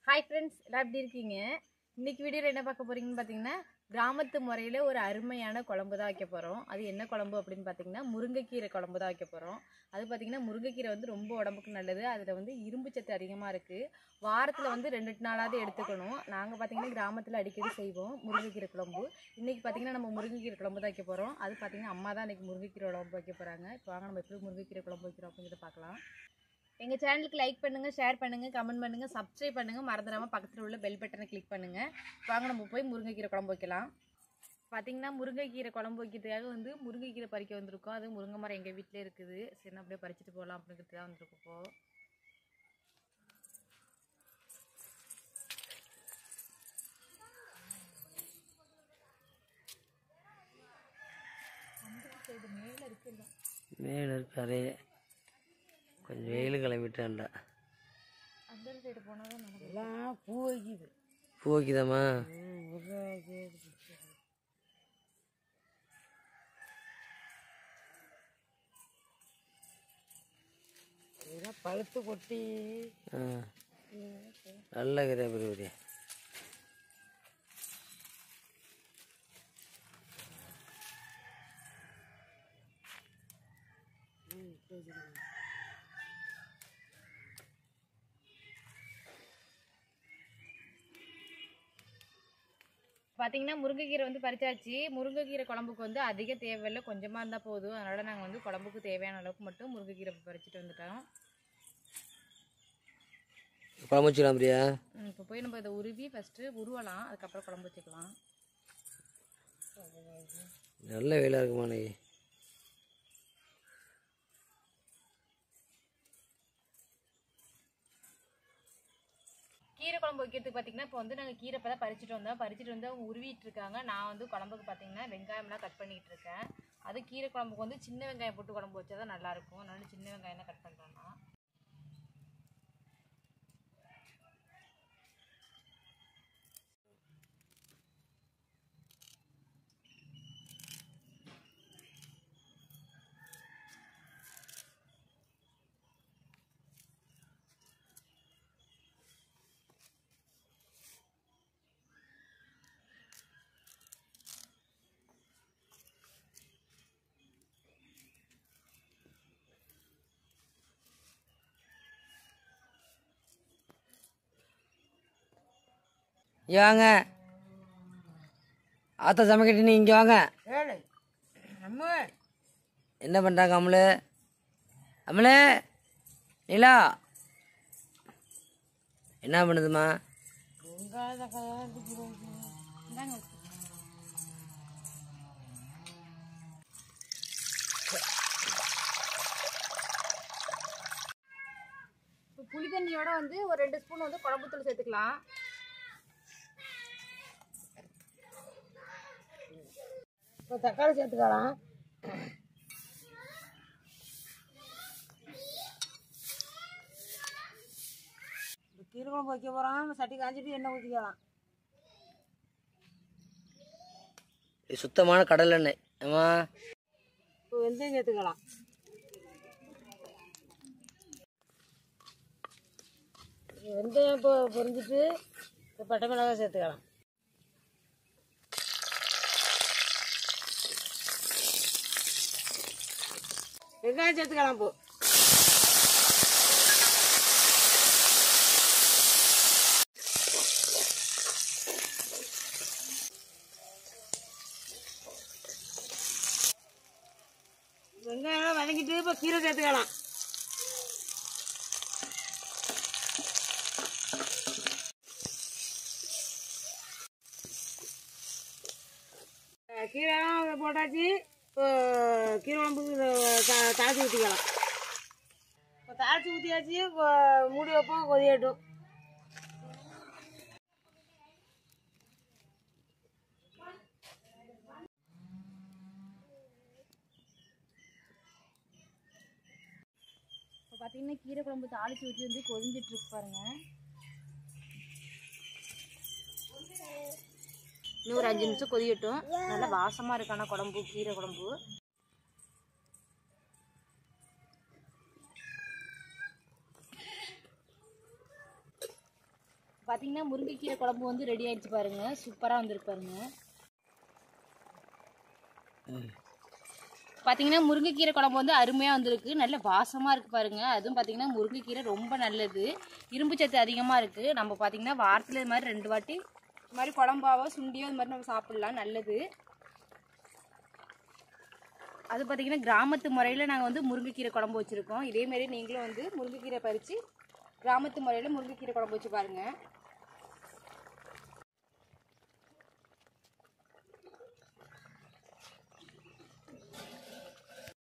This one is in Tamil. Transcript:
ஹாய் ஃப்ரெண்ட்ஸ் எல்லாம் எப்படி இருக்கீங்க இன்னைக்கு வீடியோவில் என்ன பார்க்க போறீங்கன்னு பார்த்தீங்கன்னா கிராமத்து முறையில் ஒரு அருமையான குழம்பு தான் வைக்க போகிறோம் அது என்ன குழம்பு அப்படின்னு பார்த்தீங்கன்னா முருங்கைக்கீரை குழம்பு தான் வைக்க போகிறோம் அது பார்த்தீங்கன்னா முருங்கைக்கீரை வந்து ரொம்ப உடம்புக்கு நல்லது அதில் வந்து இரும்பு சத்து அதிகமாக இருக்குது வாரத்தில் வந்து ரெண்டு நாளாவது எடுத்துக்கணும் நாங்கள் பார்த்தீங்கன்னா கிராமத்தில் அடிக்கடி செய்வோம் முருங்கைக்கீரை குழம்பு இன்றைக்கி பார்த்தீங்கன்னா நம்ம முருங்கைக்கீரை குழம்பு தான் வைக்க போகிறோம் அது பார்த்தீங்கன்னா அம்மா தான் இன்றைக்கி முருங்கைக்கீரை குழம்பு வைக்க போகிறாங்க இப்போ வாங்க நம்ம எப்படி முருங்கைக்கீரை குழம்பு வைக்கிறோம் அப்படிங்கிறத பார்க்கலாம் எங்கள் சேனலுக்கு லைக் பண்ணுங்கள் ஷேர் பண்ணுங்கள் கமெண்ட் பண்ணுங்கள் சப்ஸ்கிரைப் பண்ணுங்கள் மறந்துடாமல் பக்கத்தில் உள்ள பெல் பட்டனை கிளிக் பண்ணுங்கள் வாங்க நம்ம போய் முருங்கைக்கீரை குழம்பு வைக்கலாம் பார்த்தீங்கன்னா முருங்கைக்கீரை குழம்பு வைக்கிறதுக்காக வந்து முருங்கைக்கீரை பறிக்க வந்திருக்கோம் அது முருங்கை மரம் எங்கள் வீட்டிலே இருக்குது சரி நான் அப்படியே பறிச்சுட்டு போகலாம் அப்படிங்கிறதுக்காக வந்திருக்கோம் இப்போ மேலே இருக்குல்ல மேலே இருக்காரு கொஞ்சம் வெயில் கிளம்பிட்டான்டா அந்த சைடு போனால் தான் நடக்கும் எல்லாம் பூ வைக்குது பூ வைக்குதாம்மா இதெல்லாம் பழுத்து கொட்டி ஆ நல்ல கீரை பெரிய பெரிய பார்த்தீங்கன்னா முருங்கைக்கீரை வந்து பறிச்சாச்சு முருங்கைக்கீரை குழம்புக்கு வந்து அதிக தேவையில்லை கொஞ்சமாக இருந்தால் போதும் அதனால் நாங்கள் வந்து குழம்புக்கு தேவையான அளவுக்கு மட்டும் முருங்கைக்கீரை பறிச்சுட்டு வந்துட்டோம் குழம்பு வச்சுக்கலாம் பிரியா இப்போ போய் நம்ம இதை உருவி ஃபஸ்ட்டு உருவலாம் அதுக்கப்புறம் குழம்பு வச்சுக்கலாம் நல்ல வெயிலாக இருக்குமா இன்னைக்கு கீரை குழம்பு வைக்கிறதுக்கு பார்த்தீங்கன்னா இப்போ வந்து நாங்கள் கீரை இப்போ தான் பறிச்சுட்டு வந்தோம் பறிச்சுட்டு வந்து அவங்க உருவிட்டு இருக்காங்க நான் வந்து குழம்புக்கு பார்த்தீங்கன்னா வெங்காயம்லாம் கட் பண்ணிட்டு இருக்கேன் அது கீரை குழம்புக்கு வந்து சின்ன வெங்காயம் போட்டு குழம்பு வச்சா தான் நல்லாயிருக்கும் அதனால சின்ன வெங்காயம் தான் கட் பண்ணுறேன் நான் இங்கே வாங்க ஆத்தா சமைக்கிட்டு நீ இங்கே வாங்க ஏழு நம்ம என்ன பண்ணுறாங்க அம்மளு அம்மளு நிலா என்ன பண்ணுதுமா வெங்காயத்தை கல்யாணத்துக்கு இந்தாங்க இப்போ புளி தண்ணியோட வந்து ஒரு ரெண்டு ஸ்பூன் வந்து குழம்பு தூள் சேர்த்துக்கலாம் இப்போ தக்காளி சேர்த்துக்கலாம் இப்போ கீரை குழம்பு வைக்க போகிறோம் சட்டி காய்ச்சிட்டு எண்ணெய் ஊற்றிக்கலாம் இது சுத்தமான கடல் எண்ணெய் ஆமா இப்போ வெந்தயம் சேர்த்துக்கலாம் வெந்தயம் இப்போ பொரிஞ்சிட்டு இப்போ பட்டை மிளகாய் சேர்த்துக்கலாம் வெங்காயம் சேர்த்துக்கலாம் இப்போ வெங்காயம் வதக்கிட்டு இப்போ கீரை சேர்த்துக்கலாம் அஹ் கீரைலாம் போட்டாச்சு இப்போ கீரை குழம்புக்கு இதை தா- தாளிச்சு ஊற்றிக்கலாம் இப்போ தாளிச்சு ஊற்றியாச்சு இப்போ மூடி வைப்போம் கொதியட்டும் இப்போ பார்த்தீங்கன்னா கீரை குழம்பு தாளிச்சு ஊற்றி வந்து கொதிஞ்சிட்டு இருக்கு பாருங்க இன்னும் ஒரு அஞ்சு நிமிஷம் கொதியட்டும் நல்லா வாசமாக இருக்கான குழம்பு கீரை குழம்பு பார்த்தீங்கன்னா முருங்கைக்கீரை குழம்பு வந்து ரெடி ஆயிடுச்சு பாருங்க சூப்பராக வந்திருக்கு பாருங்க பார்த்தீங்கன்னா முருங்கைக்கீரை குழம்பு வந்து அருமையாக வந்திருக்கு நல்ல வாசமாக இருக்குது பாருங்க அதுவும் பார்த்தீங்கன்னா முருங்கைக்கீரை ரொம்ப நல்லது இரும்பு சத்து அதிகமாக இருக்குது நம்ம பார்த்தீங்கன்னா வாரத்தில் இது மாதிரி ரெண்டு வாட்டி இது மாதிரி குழம்பாவோ சுண்டியோ இது மாதிரி நம்ம சாப்பிட்லாம் நல்லது அது பார்த்தீங்கன்னா கிராமத்து முறையில் நாங்கள் வந்து முருங்கைக்கீரை குழம்பு வச்சுருக்கோம் இதேமாரி நீங்களும் வந்து முருங்கைக்கீரை பறித்து கிராமத்து முறையில் முருங்கைக்கீரை குழம்பு வச்சு பாருங்கள்